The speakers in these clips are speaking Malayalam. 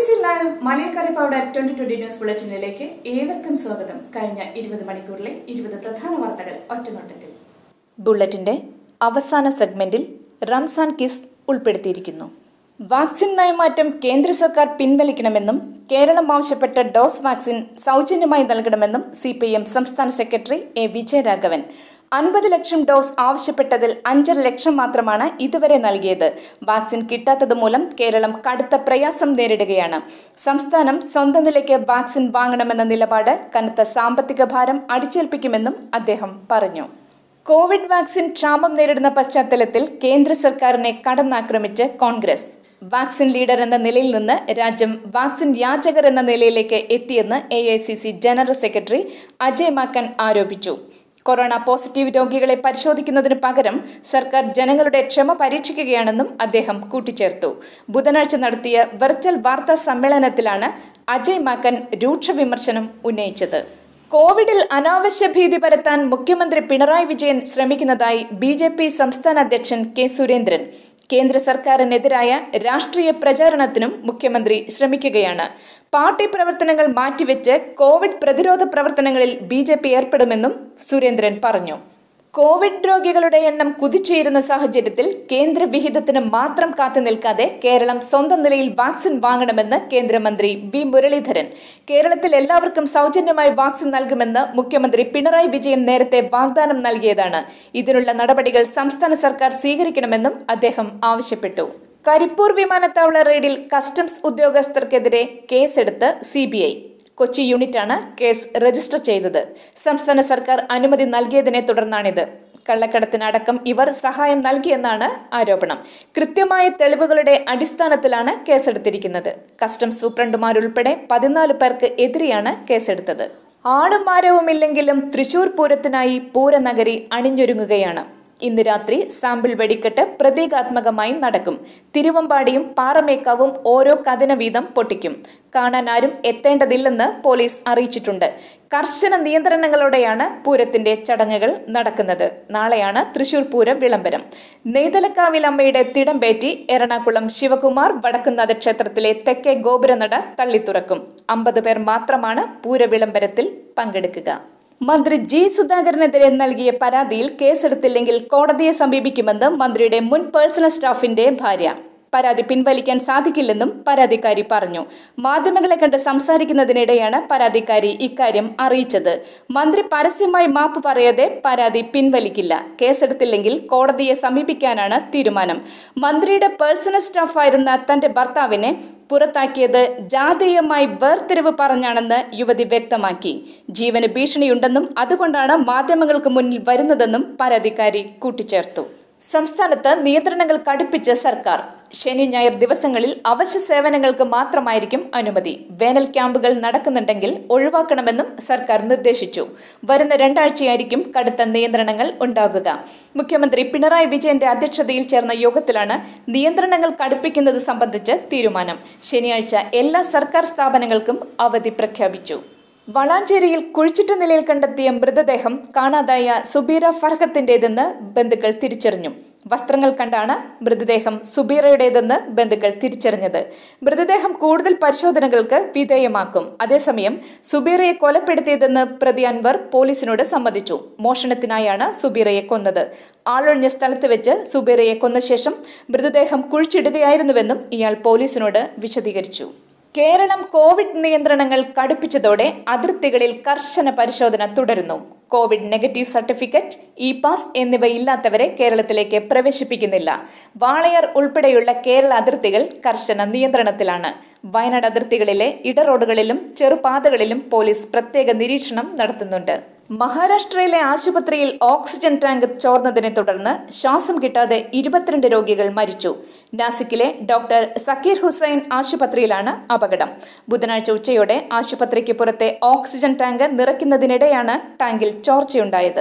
സി ലൈവ് മലയക്കറി പൗഡർ ട്വന്റി ട്വന്റി ന്യൂസ് ബുള്ളറ്റിനിലേക്ക് ഏവർക്കും സ്വാഗതം കഴിഞ്ഞ ഇരുപത് മണിക്കൂറിലെ ഇരുപത് പ്രധാന വാർത്തകൾ ഒറ്റനോട്ടത്തിൽ ബുള്ളറ്റിന്റെ അവസാന സെഗ്മെന്റിൽ റംസാൻ കിസ് ഉൾപ്പെടുത്തിയിരിക്കുന്നു വാക്സിൻ നയമാറ്റം കേന്ദ്ര സർക്കാർ പിൻവലിക്കണമെന്നും കേരളം ആവശ്യപ്പെട്ട ഡോസ് വാക്സിൻ സൗജന്യമായി നൽകണമെന്നും സി സംസ്ഥാന സെക്രട്ടറി എ വിജയരാഘവൻ അൻപത് ലക്ഷം ഡോസ് ആവശ്യപ്പെട്ടതിൽ അഞ്ചര ലക്ഷം മാത്രമാണ് ഇതുവരെ നൽകിയത് വാക്സിൻ കിട്ടാത്തത് മൂലം കേരളം കടുത്ത പ്രയാസം നേരിടുകയാണ് സംസ്ഥാനം സ്വന്തം നിലയ്ക്ക് വാക്സിൻ വാങ്ങണമെന്ന നിലപാട് കനത്ത സാമ്പത്തിക ഭാരം അടിച്ചേൽപ്പിക്കുമെന്നും അദ്ദേഹം പറഞ്ഞു കോവിഡ് വാക്സിൻ ക്ഷാമം നേരിടുന്ന പശ്ചാത്തലത്തിൽ കേന്ദ്ര സർക്കാരിനെ കടന്നാക്രമിച്ച് കോൺഗ്രസ് വാക്സിൻ ലീഡർ എന്ന നിലയിൽ നിന്ന് രാജ്യം വാക്സിൻ യാചകർ എന്ന നിലയിലേക്ക് എത്തിയെന്ന് A general secretary Ajay Maken ആരോപിച്ചു കൊറോണ പോസിറ്റീവ് രോഗികളെ പരിശോധിക്കുന്നതിന് പകരം സർക്കാർ ജനങ്ങളുടെ ക്ഷമ പരീക്ഷിക്കുകയാണെന്നും അദ്ദേഹം കൂട്ടിച്ചേർത്തു ബുധനാഴ്ച നടത്തിയ വെർച്വൽ വാർത്താ സമ്മേളനത്തിലാണ് അജയ് മാക്കൻ രൂക്ഷ വിമർശനം ഉന്നയിച്ചത് കോവിഡിൽ അനാവശ്യ ഭീതി പരത്താൻ മുഖ്യമന്ത്രി പിണറായി വിജയൻ ശ്രമിക്കുന്നതായി ബി ജെ പി സംസ്ഥാന അധ്യക്ഷൻ കെ സുരേന്ദ്രൻ കേന്ദ്ര സർക്കാരിനെതിരായ രാഷ്ട്രീയ പ്രചാരണത്തിനും മുഖ്യമന്ത്രി ശ്രമിക്കുകയാണ് പാർട്ടി പ്രവർത്തനങ്ങൾ മാറ്റിവെച്ച് കോവിഡ് പ്രതിരോധ പ്രവർത്തനങ്ങളിൽ ബി ഏർപ്പെടുമെന്നും സുരേന്ദ്രൻ പറഞ്ഞു കോവിഡ് രോഗികളുടെ എണ്ണം കുതിച്ചുയരുന്ന സാഹചര്യത്തിൽ കേന്ദ്ര വിഹിതത്തിന് മാത്രം കാത്തു നിൽക്കാതെ കേരളം സ്വന്തം നിലയിൽ വാക്സിൻ വാങ്ങണമെന്ന് കേന്ദ്രമന്ത്രി വി മുരളീധരൻ കേരളത്തിൽ എല്ലാവർക്കും സൗജന്യമായി വാക്സിൻ നൽകുമെന്ന് മുഖ്യമന്ത്രി പിണറായി വിജയൻ നേരത്തെ വാഗ്ദാനം നൽകിയതാണ് ഇതിനുള്ള നടപടികൾ സംസ്ഥാന സർക്കാർ സ്വീകരിക്കണമെന്നും അദ്ദേഹം ആവശ്യപ്പെട്ടു കരിപ്പൂർ വിമാനത്താവള റെയ്ഡിൽ കസ്റ്റംസ് ഉദ്യോഗസ്ഥർക്കെതിരെ കേസെടുത്ത് സി കൊച്ചി യൂണിറ്റാണ് കേസ് രജിസ്റ്റർ ചെയ്തത് സംസ്ഥാന സർക്കാർ അനുമതി നൽകിയതിനെ തുടർന്നാണിത് കള്ളക്കടത്തിനടക്കം ഇവർ സഹായം നൽകിയെന്നാണ് ആരോപണം കൃത്യമായ തെളിവുകളുടെ അടിസ്ഥാനത്തിലാണ് കേസെടുത്തിരിക്കുന്നത് കസ്റ്റംസ് സൂപ്രണ്ടുമാരുൾപ്പെടെ പതിനാല് പേർക്ക് എതിരെയാണ് കേസെടുത്തത് ആളും മാരവുമില്ലെങ്കിലും തൃശൂർ പൂരത്തിനായി പൂരനഗരി അണിഞ്ഞൊരുങ്ങുകയാണ് ഇന്ന് രാത്രി സാമ്പിൾ വെടിക്കെട്ട് പ്രതീകാത്മകമായി നടക്കും തിരുവമ്പാടിയും പാറമേക്കാവും ഓരോ കഥന വീതം പൊട്ടിക്കും കാണാൻ ആരും എത്തേണ്ടതില്ലെന്ന് പോലീസ് അറിയിച്ചിട്ടുണ്ട് കർശന നിയന്ത്രണങ്ങളോടെയാണ് പൂരത്തിന്റെ ചടങ്ങുകൾ നടക്കുന്നത് നാളെയാണ് തൃശൂർ പൂരം വിളംബരം നെയ്തലക്കാവിൽ അമ്മയുടെ തിടമ്പേറ്റി എറണാകുളം ശിവകുമാർ വടക്കുന്നാഥ ക്ഷേത്രത്തിലെ തെക്കേ ഗോപുരനട തള്ളിത്തുറക്കും അമ്പത് പേർ മാത്രമാണ് പൂര വിളംബരത്തിൽ പങ്കെടുക്കുക മന്ത്രി ജി സുധാകരനെതിരെ നൽകിയ പരാതിയിൽ കേസെടുത്തില്ലെങ്കിൽ കോടതിയെ സമീപിക്കുമെന്ന് മന്ത്രിയുടെ മുൻ പേഴ്സണൽ സ്റ്റാഫിന്റെ ഭാര്യ പരാതി പിൻവലിക്കാൻ സാധിക്കില്ലെന്നും പരാതിക്കാരി പറഞ്ഞു മാധ്യമങ്ങളെ കണ്ട് സംസാരിക്കുന്നതിനിടെയാണ് പരാതിക്കാരി ഇക്കാര്യം അറിയിച്ചത് മന്ത്രി പരസ്യമായി മാപ്പ് പറയാതെ പരാതി പിൻവലിക്കില്ല കേസെടുത്തില്ലെങ്കിൽ കോടതിയെ സമീപിക്കാനാണ് തീരുമാനം മന്ത്രിയുടെ പേഴ്സണൽ സ്റ്റാഫായിരുന്ന തന്റെ ഭർത്താവിനെ പുറത്താക്കിയത് ജാതീയമായി വേർതിരിവ് പറഞ്ഞാണെന്ന് യുവതി വ്യക്തമാക്കി ജീവന് ഭീഷണിയുണ്ടെന്നും അതുകൊണ്ടാണ് മാധ്യമങ്ങൾക്ക് മുന്നിൽ വരുന്നതെന്നും പരാതിക്കാരി കൂട്ടിച്ചേർത്തു സംസ്ഥാനത്ത് നിയന്ത്രണങ്ങൾ കടുപ്പിച്ച് സർക്കാർ ശനി ഞായർ ദിവസങ്ങളിൽ അവശ്യ സേവനങ്ങൾക്ക് മാത്രമായിരിക്കും അനുമതി വേനൽ ക്യാമ്പുകൾ നടക്കുന്നുണ്ടെങ്കിൽ ഒഴിവാക്കണമെന്നും സർക്കാർ നിർദ്ദേശിച്ചു വരുന്ന രണ്ടാഴ്ചയായിരിക്കും കടുത്ത നിയന്ത്രണങ്ങൾ ഉണ്ടാകുക മുഖ്യമന്ത്രി പിണറായി വിജയന്റെ അധ്യക്ഷതയിൽ ചേർന്ന യോഗത്തിലാണ് നിയന്ത്രണങ്ങൾ കടുപ്പിക്കുന്നത് സംബന്ധിച്ച് തീരുമാനം ശനിയാഴ്ച എല്ലാ സർക്കാർ സ്ഥാപനങ്ങൾക്കും അവധി പ്രഖ്യാപിച്ചു വളാഞ്ചേരിയിൽ കുഴിച്ചിട്ട നിലയിൽ കണ്ടെത്തിയ മൃതദേഹം കാണാതായ സുബീറ ഫർഹത്തിന്റേതെന്ന് ബന്ധുക്കൾ തിരിച്ചറിഞ്ഞു വസ്ത്രങ്ങൾ കണ്ടാണ് മൃതദേഹം സുബീറയുടേതെന്ന് ബന്ധുക്കൾ തിരിച്ചറിഞ്ഞത് മൃതദേഹം കൂടുതൽ പരിശോധനകൾക്ക് വിധേയമാക്കും അതേസമയം സുബീറയെ കൊലപ്പെടുത്തിയതെന്ന് പ്രതി അൻവർ പോലീസിനോട് സമ്മതിച്ചു മോഷണത്തിനായാണ് സുബീറയെ കൊന്നത് ആളൊഴിഞ്ഞ സ്ഥലത്ത് വെച്ച് സുബീറയെ കൊന്ന ശേഷം മൃതദേഹം കുഴിച്ചിടുകയായിരുന്നുവെന്നും ഇയാൾ പോലീസിനോട് വിശദീകരിച്ചു കേരളം കോവിഡ് നിയന്ത്രണങ്ങൾ കടുപ്പിച്ചതോടെ അതിർത്തികളിൽ കർശന പരിശോധന തുടരുന്നു covid negative certificate e pass എന്നിവയില്ലാത്തവരെ കേരളത്തിലേക്ക് പ്രവേശിപ്പിക്കുന്നില്ല വാളയാർ ഉൾപ്പെടെയുള്ള കേരള അതിർത്തികൾ കർശന നിയന്ത്രണത്തിലാണ് വയനാട് അതിർത്തികളിലെ ഇടറോഡുകളിലും ചെറുപാതകളിലും പോലീസ് പ്രത്യേക നിരീക്ഷണം നടത്തുന്നുണ്ട് മഹാരാഷ്ട്രയിലെ ആശുപത്രിയിൽ ഓക്സിജൻ ടാങ്ക് ചോർന്നതിനെ തുടർന്ന് ശ്വാസം കിട്ടാതെ ഇരുപത്തിരണ്ട് രോഗികൾ മരിച്ചു നാസിക്കിലെ ഡോക്ടർ സക്കീർ ഹുസൈൻ ആശുപത്രിയിലാണ് അപകടം ബുധനാഴ്ച ഉച്ചയോടെ ആശുപത്രിക്ക് പുറത്തെ ഓക്സിജൻ ടാങ്ക് നിറയ്ക്കുന്നതിനിടെയാണ് ടാങ്കിൽ ചോർച്ചയുണ്ടായത്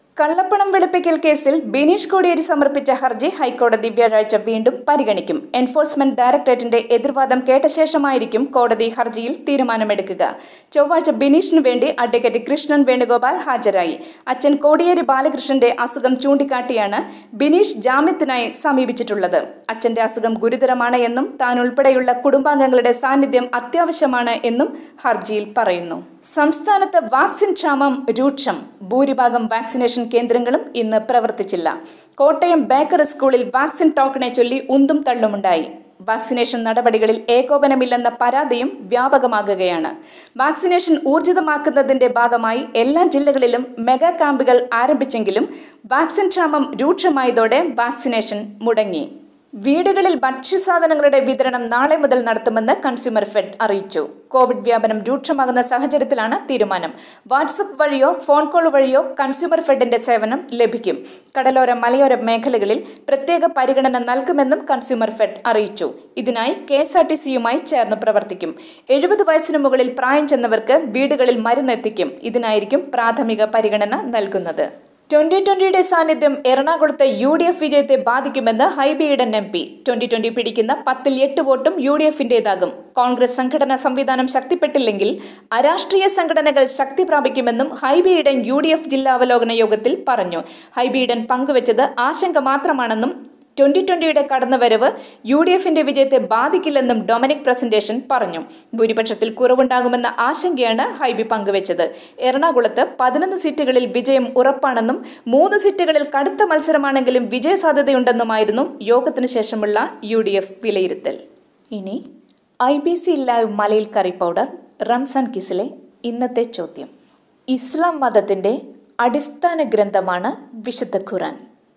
കള്ളപ്പണം വെളുപ്പിക്കൽ കേസിൽ ബിനീഷ് കോടിയേരി സമർപ്പിച്ച ഹർജി ഹൈക്കോടതി വ്യാഴാഴ്ച വീണ്ടും പരിഗണിക്കും എൻഫോഴ്സ്മെന്റ് ഡയറക്ടറേറ്റിന്റെ എതിർവാദം കേട്ട ശേഷമായിരിക്കും കോടതി ഹർജിയിൽ തീരുമാനമെടുക്കുക ചൊവ്വാഴ്ച ബിനീഷിനു വേണ്ടി അഡ്വക്കേറ്റ് കൃഷ്ണൻ വേണുഗോപാൽ ഹാജരായി അച്ഛൻ കോടിയേരി ബാലകൃഷ്ണന്റെ അസുഖം ചൂണ്ടിക്കാട്ടിയാണ് ബിനീഷ് ജാമ്യത്തിനായി സമീപിച്ചിട്ടുള്ളത് അച്ഛന്റെ അസുഖം ഗുരുതരമാണ് എന്നും താൻ ഉൾപ്പെടെയുള്ള കുടുംബാംഗങ്ങളുടെ സാന്നിധ്യം അത്യാവശ്യമാണ് എന്നും ഹർജിയിൽ പറയുന്നു സംസ്ഥാനത്ത് വാക്സിൻ ക്ഷാമം രൂക്ഷം ഭൂരിഭാഗം വാക്സിനേഷൻ കേന്ദ്രങ്ങളും ഇന്ന് പ്രവർത്തിച്ചില്ല കോട്ടയം ബേക്കറി സ്കൂളിൽ വാക്സിൻ ടോക്കണെ ചൊല്ലി ഉന്തും തള്ളുമുണ്ടായി വാക്സിനേഷൻ നടപടികളിൽ ഏകോപനമില്ലെന്ന പരാതിയും വ്യാപകമാകുകയാണ് വാക്സിനേഷൻ ഊർജിതമാക്കുന്നതിന്റെ ഭാഗമായി എല്ലാ ജില്ലകളിലും മെഗാ ക്യാമ്പുകൾ ആരംഭിച്ചെങ്കിലും വാക്സിൻ ക്ഷാമം രൂക്ഷമായതോടെ വാക്സിനേഷൻ മുടങ്ങി വീടുകളിൽ ഭക്ഷ്യസാധനങ്ങളുടെ വിതരണം നാളെ മുതൽ നടത്തുമെന്ന് കൺസ്യൂമർ ഫെഡ് അറിയിച്ചു കോവിഡ് വ്യാപനം രൂക്ഷമാകുന്ന സാഹചര്യത്തിലാണ് തീരുമാനം വാട്സപ്പ് വഴിയോ ഫോൺ കോൾ വഴിയോ കൺസ്യൂമർ ഫെഡിന്റെ സേവനം ലഭിക്കും കടലോര മലയോര മേഖലകളിൽ പ്രത്യേക പരിഗണന നൽകുമെന്നും കൺസ്യൂമർ ഫെഡ് അറിയിച്ചു ഇതിനായി കെ എസ് ആർ ടി സിയുമായി ചേർന്ന് പ്രവർത്തിക്കും എഴുപത് വയസ്സിന് മുകളിൽ പ്രായം ചെന്നവർക്ക് വീടുകളിൽ മരുന്നെത്തിക്കും ഇതിനായിരിക്കും പ്രാഥമിക പരിഗണന നൽകുന്നത് ട്വന്റി ട്വന്റിയുടെ സാന്നിധ്യം എറണാകുളത്തെ യു ഡി എഫ് വിജയത്തെ ബാധിക്കുമെന്ന് Hibi Eden M P twenty twenty പിടിക്കുന്ന പത്തിൽ എട്ട് വോട്ടും യു ഡി എഫിന്റേതാകും കോൺഗ്രസ് സംഘടനാ സംവിധാനം ശക്തിപ്പെട്ടില്ലെങ്കിൽ അരാഷ്ട്രീയ സംഘടനകൾ ശക്തി പ്രാപിക്കുമെന്നും Hibi Eden U D F ജില്ലാ അവലോകന യോഗത്തിൽ പറഞ്ഞു ഹൈബി ഈഡൻ പങ്കുവച്ചത് ആശങ്ക മാത്രമാണെന്നും ട്വന്റി ട്വന്റിയുടെ കടന്നുവരവ് യു ഡി എഫിന്റെ വിജയത്തെ ബാധിക്കില്ലെന്നും ഡൊമിനിക് പ്രസന്റേഷൻ പറഞ്ഞു ഭൂരിപക്ഷത്തിൽ കുറവുണ്ടാകുമെന്ന ആശങ്കയാണ് ഹൈബി പങ്കുവച്ചത് എറണാകുളത്ത് പതിനൊന്ന് സീറ്റുകളിൽ വിജയം ഉറപ്പാണെന്നും മൂന്ന് സീറ്റുകളിൽ കടുത്ത മത്സരമാണെങ്കിലും വിജയ സാധ്യതയുണ്ടെന്നുമായിരുന്നു യോഗത്തിനു ശേഷമുള്ള യു ഡി എഫ് വിലയിരുത്തൽ ഇനി ഐ ബി സി ലൈവ് മലയിൽ കറി പൗഡർ റംസാൻ കിസിലെ ഇന്നത്തെ ചോദ്യം ഇസ്ലാം മതത്തിന്റെ അടിസ്ഥാന ഗ്രന്ഥമാണ് വിശുദ്ധ ഖുറാൻ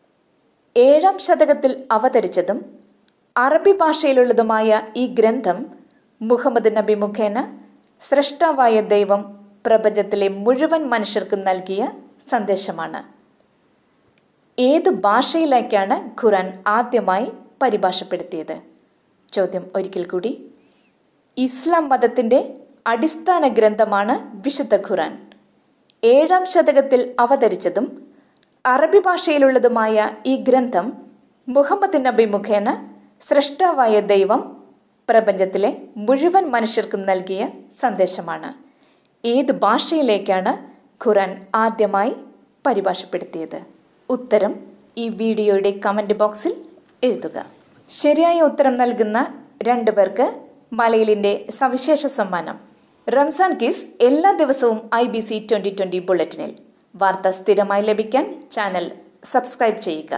ഏഴാം ശതകത്തിൽ അവതരിച്ചതും അറബി ഭാഷയിലുള്ളതുമായ ഈ ഗ്രന്ഥം മുഹമ്മദ് നബി മുഖേന സൃഷ്ടാവായ ദൈവം പ്രപഞ്ചത്തിലെ മുഴുവൻ മനുഷ്യർക്കും നൽകിയ സന്ദേശമാണ് ഏത് ഭാഷയിലേക്കാണ് ഖുറാൻ ആദ്യമായി പരിഭാഷപ്പെടുത്തിയത് ചോദ്യം ഒരിക്കൽ കൂടി ഇസ്ലാം മതത്തിൻ്റെ അടിസ്ഥാന ഗ്രന്ഥമാണ് വിശുദ്ധ ഖുറാൻ ഏഴാം ശതകത്തിൽ അവതരിച്ചതും അറബി ഭാഷയിലുള്ളതുമായ ഈ ഗ്രന്ഥം മുഹമ്മദ് നബി മുഖേന സൃഷ്ടാവായ ദൈവം പ്രപഞ്ചത്തിലെ മുഴുവൻ മനുഷ്യർക്കും നൽകിയ സന്ദേശമാണ് ഏത് ഭാഷയിലേക്കാണ് ഖുറാൻ ആദ്യമായി പരിഭാഷപ്പെടുത്തിയത് ഉത്തരം ഈ വീഡിയോയുടെ കമൻറ്റ് ബോക്സിൽ എഴുതുക ശരിയായ ഉത്തരം നൽകുന്ന രണ്ടു പേർക്ക് മലയിലിൻ്റെ സവിശേഷ സമ്മാനം റംസാൻ കിസ് എല്ലാ ദിവസവും I B C twenty twenty ബുള്ളറ്റിനിൽ വാർത്ത സ്ഥിരമായി ലഭിക്കാൻ ചാനൽ സബ്സ്ക്രൈബ് ചെയ്യുക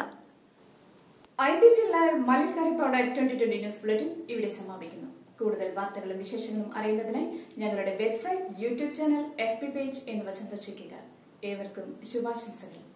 ഐ ബി സി ലൈവ് മലക്കാരി powder twenty twenty news bulletin ഇവിടെ സമാപിക്കുന്നു കൂടുതൽ വാർത്തകളും വിശേഷങ്ങളും അറിയുന്നതിനായി ഞങ്ങളുടെ website YouTube channel F P page എന്നിവ സന്ദർശിക്കുക ഏവർക്കും ശുഭാശംസകൾ